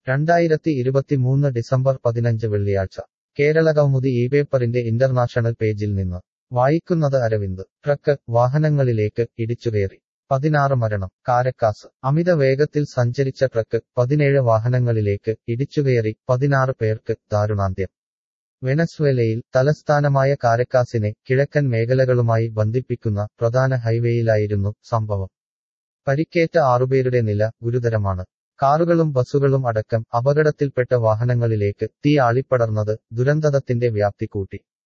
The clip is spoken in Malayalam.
രണ്ടായിരത്തി ഇരുപത്തിമൂന്ന് ഡിസംബർ പതിനഞ്ച് വെള്ളിയാഴ്ച കേരളകൗമുദി ഈ പേപ്പറിന്റെ ഇന്റർനാഷണൽ പേജിൽ നിന്ന് വായിക്കുന്നത് അരവിന്ദ് ട്രക്ക് വാഹനങ്ങളിലേക്ക് ഇടിച്ചുകയറി പതിനാറ് മരണം കാരക്കാസ് അമിത വേഗത്തിൽ സഞ്ചരിച്ച ട്രക്ക് പതിനേഴ് വാഹനങ്ങളിലേക്ക് ഇടിച്ചുകയറി പതിനാറ് പേർക്ക് ദാരുണാന്ത്യം വെനസ്വേലയിൽ തലസ്ഥാനമായ കാരക്കാസിനെ കിഴക്കൻ മേഖലകളുമായി ബന്ധിപ്പിക്കുന്ന പ്രധാന ഹൈവേയിലായിരുന്നു സംഭവം പരിക്കേറ്റ ആറുപേരുടെ നില ഗുരുതരമാണ് കാറുകളും ബസ്സുകളും അടക്കം അപകടത്തിൽപ്പെട്ട വാഹനങ്ങളിലേക്ക് തീ ആളിപ്പടർന്നത് ദുരന്തത്തിന്റെ വ്യാപ്തി കൂട്ടി